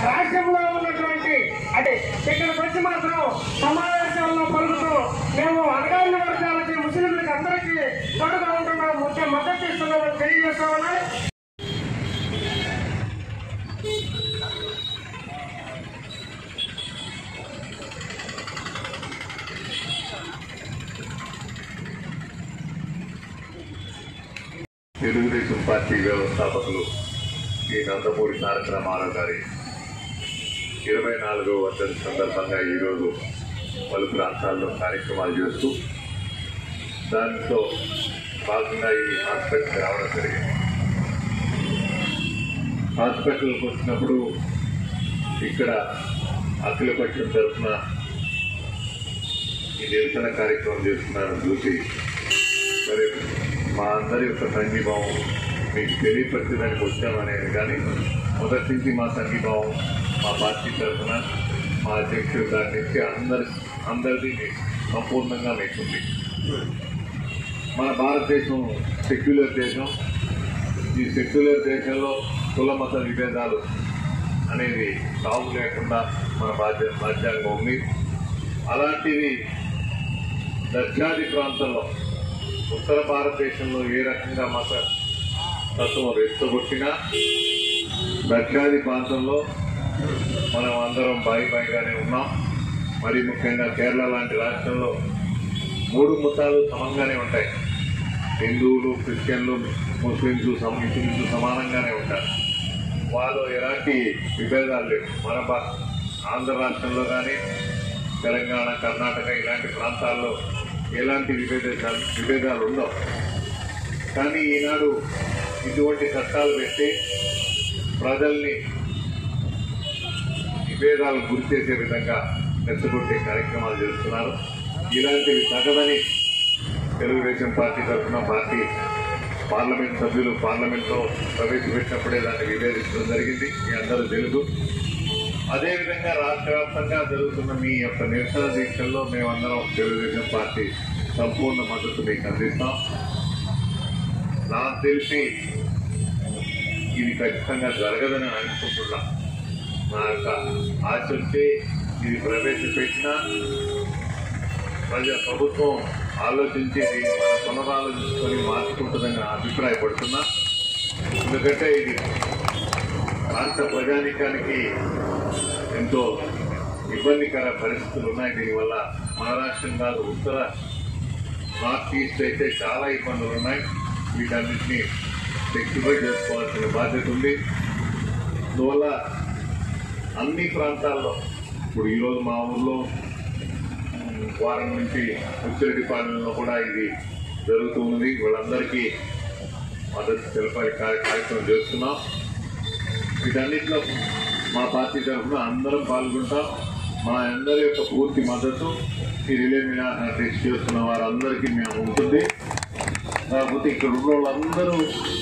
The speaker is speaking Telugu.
రాష్ట్రంలో ఉన్నటువంటి అంటే ఇక్కడికి వచ్చి మాత్రం సమావేశాల్లో పలుకుతూ మేము అణగారిన వర్గాలకి ముస్లింలకి అందరికీ తోడుగా ఉంటున్నాం ముఖ్య మద్దతు ఇస్తున్నామని తెలియజేస్తా ఉన్నాయి తెలుగుదేశం పార్టీ వ్యవస్థాపకులు శ్రీ నందమూరి తారక రామారావు గారి ఇరవై నాలుగవ వర్ధంతి సందర్భంగా ఈరోజు పలు ప్రాంతాల్లో కార్యక్రమాలు చేస్తూ దాంతో భాగంగా ఈ హాస్పిటల్కి రావడం జరిగింది హాస్పిటల్కి వచ్చినప్పుడు ఇక్కడ అఖిలపక్షం తరఫున ఈ నిరసన కార్యక్రమం చేస్తున్నారని చూసి మరి మా అందరి యొక్క సంఘీభావం మీకు తెలియపరచడానికి వచ్చామనేది కానీ మొదటి నుంచి మా సంఘీభావం మా పార్టీ తరఫున మా అధ్యక్షుడు దాని నుంచి అందరి అందరిది సంపూర్ణంగా మీకుంది మన భారతదేశం సెక్యులర్ దేశం ఈ సెక్యులర్ దేశంలో కుల మత విభేదాలు అనేది తావు లేకుండా మన బాధ్య రాజ్యాంగం ఉంది అలాంటిది దక్షిణాది ప్రాంతంలో ఉత్తర భారతదేశంలో ఏ రకంగా మత తత్వం రెచ్చగొట్టినా దక్షిణాది ప్రాంతంలో మనం అందరం బాయి బాయిగానే ఉన్నాం మరి ముఖ్యంగా కేరళ లాంటి రాష్ట్రంలో మూడు మతాలు సమంగానే ఉంటాయి హిందువులు క్రిస్టియన్లు ముస్లింస్ సమ ముస్లింస్ సమానంగానే ఉంటారు వాళ్ళు ఎలాంటి విభేదాలు లేవు మన భా- ఆంధ్ర రాష్ట్రంలో కానీ తెలంగాణ కర్ణాటక ఇలాంటి ప్రాంతాల్లో ఎలాంటి విభేదాలు విభేదాలు ఉండవు కానీ ఈనాడు ఇటువంటి చట్టాలు పెట్టి ప్రజల్ని విభేదాలు గురి చేసే విధంగా రెచ్చగొట్టే కార్యక్రమాలు చేస్తున్నారు ఇలాంటివి తగదని తెలుగుదేశం పార్టీ తరఫున పార్టీ పార్లమెంట్ సభ్యులు పార్లమెంట్లో ప్రవేశపెట్టినప్పుడే దాన్ని విభేదించడం జరిగింది మీ అందరూ తెలుగు అదేవిధంగా రాష్ట్ర వ్యాప్తంగా జరుగుతున్న మీ యొక్క నిరసన దీక్షల్లో మేమందరం తెలుగుదేశం పార్టీ సంపూర్ణ మద్దతు మీకు అందిస్తాం నాకు తెలిసి ఇది ఖచ్చితంగా జరగదని అనుకుంటున్నా నా యొక్క ఆశ వచ్చి ఇది ప్రవేశపెట్టినా ప్రజా ప్రభుత్వం ఆలోచించి దీన్ని మన పునరాలోచించుకొని మార్చుకుంటుందని నా అభిప్రాయపడుతున్నా ఎందుకంటే ఇది రాష్ట్ర ప్రజానికానికి ఎంతో ఇబ్బందికర పరిస్థితులు ఉన్నాయి దీనివల్ల మన రాష్ట్రం కాదు ఉత్తర నార్త్ ఈస్ట్ అయితే చాలా ఇబ్బందులు ఉన్నాయి వీటన్నిటిని రెక్టిఫై చేసుకోవాల్సిన బాధ్యత ఉంది అందువల్ల అన్ని ప్రాంతాల్లో ఇప్పుడు ఈరోజు మా ఊర్లో ఉమ్, వారం నుంచి ముచ్చిరెడ్డిపాలెంలో కూడా ఇది జరుగుతూ ఉంది వాళ్ళందరికీ మద్దతు తెలపాలి కార్య- కార్యక్రమం చేస్తున్నాం వీటన్నిటిలో మా పార్టీ తరఫున అందరం పాల్గొంటాం మా అందరి యొక్క పూర్తి మద్దతు ఈ రిలే మినార్ టెస్ట్ చేస్తున్న వారందరికీ మేము ఉంటుంది కాకపోతే ఇక్కడ ఉన్న వాళ్ళందరూ